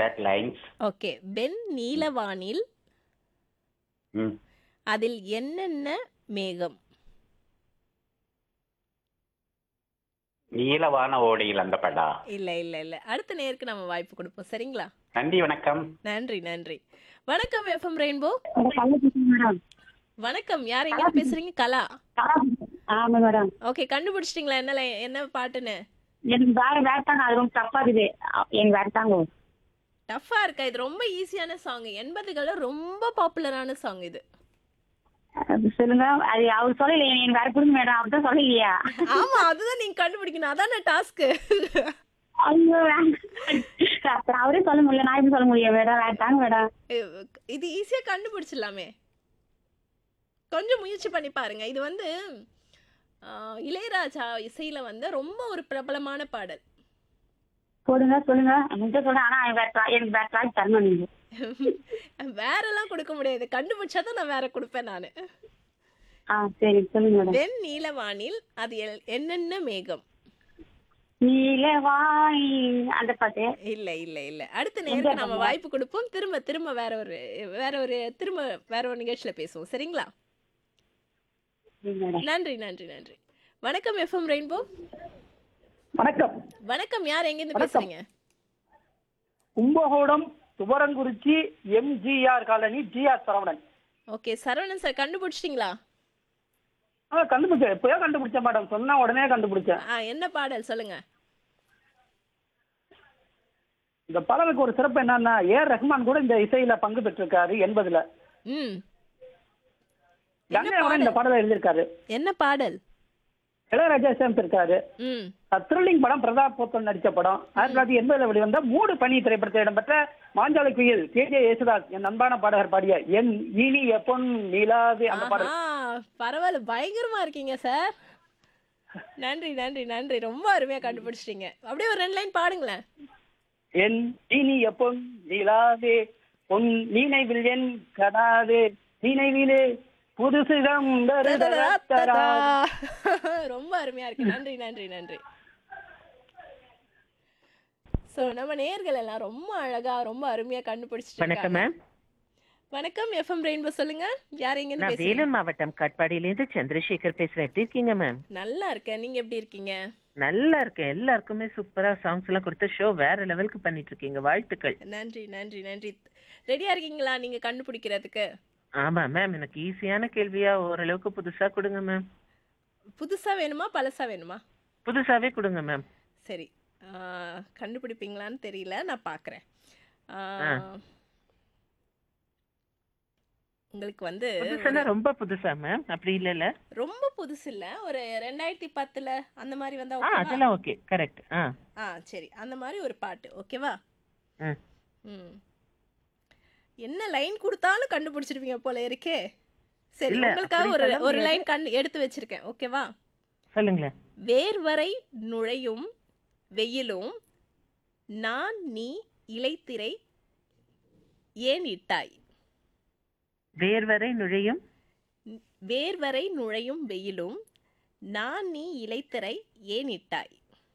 bad lines. Okay வெண் நீலவானில் ம். அதில் என்னென்ன மேகம் நீலவான ஓடையில் அந்த படா இல்ல இல்ல இல்ல அடுத்த நேருக்கு நம்ம வாய்ப்பு கொடுப்போம் சரிங்களா நன்றி வணக்கம் நன்றி நன்றி வணக்கம் எஃப்எம் ரெயின்போ மேடம் வணக்கம் யார் எங்க பேசுறீங்க கலா ஆமா மேடம் ஓகே கண்டுபிடிச்சிட்டீங்களா என்ன line- என்ன பாட்டுன்னு எனக்கு வேற வேற தாங்க அது ரொம்ப டஃப்பா இருக்குது அ- எனக்கு வேற தாங்க டஃபா இருக்கா இது ரொம்ப ஈஸியான சாங் எண்பதுகளில் ரொம்ப பாப்புலரான சாங் இது அது சொல்லுங்க அது அவர் சொல்லலையே எனக்கு வேற கொடுங்க மேடம் அவர் தான் சொல்லலையா ஆமா அதுதான் நீங்க கண்டுபிடிக்கணும் அதான டாஸ்க் ஐயோ வேண்டாம். அப்புறம் அவரே சொல்ல முடியல நான் எப்படி சொல்ல முடியும் மேடம் வேற தாங்க மேடம் இது ஈஸியா கண்டுபிடிச்சிடலாமே கொஞ்சம் முயற்சி பண்ணி பாருங்க இது வந்து ஆஹ், இளையராஜா இசையில வந்து ரொம்ப ஒரு பிரபலமான பாடல் போடுங்க சொல்லுங்க என்கிட்ட சொல்றேன் ஆனா எனக்கு வேற try- எனக்கு வேற ட்ராய் தரணும் நீங்க வேறெல்லாம் கொடுக்க முடியாது கண்டுபிடிச்சா தான் நான் வேற கொடுப்பேன் நான் ஆ சரி சொல்லுங்க மேடம் வெண் நீலவானில் அது எல்- என்னென்ன மேகம் நீலவாய் அந்த பாட்டு இல்ல இல்ல இல்ல அடுத்த நேருக்கு நம்ம வாய்ப்பு கொடுப்போம் திரும்ப திரும்ப வேற ஒரு வேற ஒரு திரும்ப வேற ஒரு நிகழ்ச்சியில பேசுவோம் சரிங்களா சரி மேடம் நன்றி நன்றி நன்றி வணக்கம் எஃப்எம் ரெயின்போ வணக்கம் வணக்கம் யார் எங்க இருந்து வணக்கம். பேசுறீங்க Kumbakonam Thuvarankurichi MGR colony G R Saravanan okay Saravanan sir கண்டுபிடிச்சிட்டீங்களா ஆ கண்டுபிடிச்சேன் இப்போயே கண்டுபிடிச்சேன் மேடம் சொன்ன உடனே கண்டுபிடிச்சேன் ஆ என்ன பாடல் சொல்லுங்க இந்த பாடலுக்கு ஒரு சிறப்பு என்னன்னா ஏர் ரஹ்மான் கூட இந்த இசையில பங்கு பெற்றிருக்காரு எண்பதுல ம் கங்கை கூட இந்த பாடலை எழுதியிருக்காரு என்ன பாடல் இளையராஜா இசையமைச்சிருக்காரு ம் த்ரில்லிங் படம் பிரதாப் போத்தன் நடிச்ச படம் ஆயிரத்தி தொள்ளாயிரத்தி எண்பதுல வெளிவந்த மூடு பனி திரைப்படத்தில் இடம்பெற்ற மாஞ்சாலை குயில் கே ஜே யேசுதாஸ் என் அன்பான பாடகர் பாடிய என் இனிய பொன் நிலாது அந்த பாடல் ஆஹா பரவாயில்ல பயங்கரமா இருக்கீங்க சார் நன்றி நன்றி நன்றி ரொம்ப அருமையா கண்டுபிடிச்சிட்டீங்க அப்படியே ஒரு ரெண்டு லைன் பாடுங்களேன் என் இனிய பொன் நிலாவே பொன் நினைவில் என் கடாவே நினைவிலே புதுசுகம் தருதரத்தரா. ரொம்ப அருமையா இருக்கு நன்றி நன்றி நன்றி சோ நம்ம நேர்கள் எல்லாம் ரொம்ப அழகா ரொம்ப அருமையா கண்டுபிடிச்சிட்டு வணக்கம் இருக்காங்க. மேம் வணக்கம் எஃப்எம் ரெயின்போ சொல்லுங்க யார் எங்க நான் பேசுறீங்க வேலூர் மாவட்டம் காட்பாடியிலேருந்து சந்திரசேகர் பேசுறேன் எப்படி இருக்கீங்க மேம் நல்லா இருக்கேன் நீங்க எப்படி இருக்கீங்க நல்லா இருக்கேன் எல்லாருக்குமே சூப்பரா சாங்ஸ் எல்லாம் கொடுத்த ஷோ வேற லெவலுக்கு பண்ணிட்டு இருக்கீங்க வாழ்த்துக்கள் நன்றி நன்றி நன்றி ரெடியா இருக்கீங்களா நீங்க கண்டுபிடிக்கிறதுக்கு ஆமா மேம் எனக்கு ஈஸியான கேள்வியா ஓரளவுக்கு புதுசா கொடுங்க மேம் புதுசா வேணுமா பழசா வேணுமா புதுசாவே கொடுங்க மேம் சரி ஆ, கண்டுபிடிப்பீங்களான்னு தெரியல நான் பார்க்குறேன் ஆ. உங்களுக்கு வந்து புதுசுன்னா ரொம்ப புதுசா மேம் அப்படி இல்லல்ல ரொம்ப புதுசு இல்ல ஒரு ரெண்டாயிரத்தி பத்துல அந்த மாதிரி வந்தா ஆ ஓகேவா அதெல்லாம் ஓகே கரெக்ட் ஆ ஆ சரி அந்த மாதிரி ஒரு பாட்டு ஓகேவா ம். ம் என்ன லைன் கொடுத்தாலும் கண்டுபிடிச்சிருவீங்க போல இருக்கே சரி இல்ல, உங்களுக்காக அப்படி ஒரு சொல்ல ஒரு முடியாது. லைன் கண்டு எடுத்து வச்சிருக்கேன் ஓகேவா சொல்லுங்களேன் வேர்வரை நுழையும் வெயிலும் நான் நீ இலைத்திரை ஏன் இட்டாய் வேர்வரை நுழையும் வேர்வரை நுழையும் வெயிலும் நான் நீ இலைத்திரை ஏன் இட்டாய்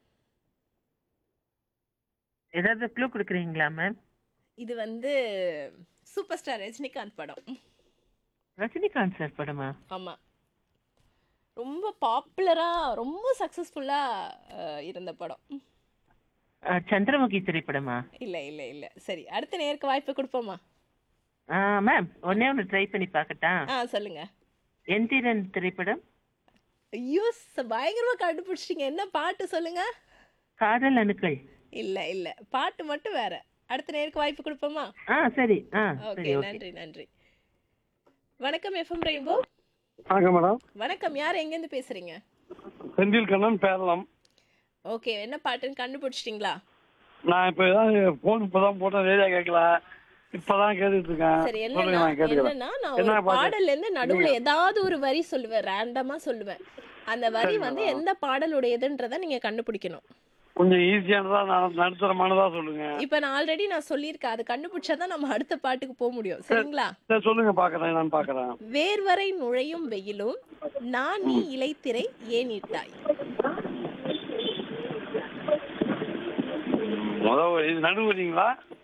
ஏதாவது க்ளூ கொடுக்குறீங்களா மேம் இது வந்து சூப்பர் ஸ்டார் ரஜினிகாந்த் படம் ரஜினிகாந்த் சார் படமா ஆமா ரொம்ப பாப்புலரா ரொம்ப சக்சஸ்ஃபுல்லா இருந்த படம் ஆ, சந்திரமுகி திரைப்படமா இல்ல இல்ல இல்ல சரி அடுத்த நேருக்கு வாய்ப்பு கொடுப்போமா ஆ, மேம் ஒன்னே ஒன்று ட்ரை பண்ணி பார்க்கட்டா ஆ சொல்லுங்க எந்திரன் திரைப்படம் ஐயோ ச- பயங்கரமா கண்டுபிடிச்சிட்டீங்க என்ன பாட்டு சொல்லுங்க காதல் அணுக்கள் இல்ல இல்ல பாட்டு மட்டும் வேற அடுத்த நேருக்கு வாய்ப்பு கொடுப்போமா ஆ சரி ஆ ஓகே சரி ஓகே நன்றி நன்றி வணக்கம் எஃப்எம் ரெயின்போ வணக்கம் மேடம் வணக்கம் யார் எங்கேருந்து பேசுறீங்க செந்தில் கண்ணன் பேரலாம் ஓகே என்ன பாட்டுன்னு கண்டுபிடிச்சிட்டிங்களா நான் இப்போ தான் ஃபோன் இப்போ தான் போட்டேன் ரேடியோ கேட்கல இப்போ தான் கேட்டுட்டு இருக்கேன் சரி சொல்லுங்க என்னன்னா நான் கேட்டுக்கிறேன் என்னன்னா நான் என்ன ஒரு பாட்டு? பாடல்ல இருந்து நடுவுல ஏதாவது ஒரு வரி சொல்லுவேன் ரேண்டமா சொல்லுவேன் அந்த வரி வந்து எந்த பாடலுடையதுன்றத நீங்க கண்டுபிடிக்கணும் கொஞ்சம் ஈஸியானதா நான் நடுத்தரமானதா சொல்லுங்க இப்ப நான் ஆல்ரெடி நான் சொல்லியிருக்கேன் அது கண்டுபிடிச்சாதான் நம்ம அடுத்த பாட்டுக்கு போக முடியும் சரிங்களா சரி சொல்லுங்க பார்க்கறேன் நான் பார்க்கறேன் வேர்வரை நுழையும் வெயிலும் நான் நீ இலைத்திரை ஏன் இட்டாய் முதல் இது நடுவுறீங்களா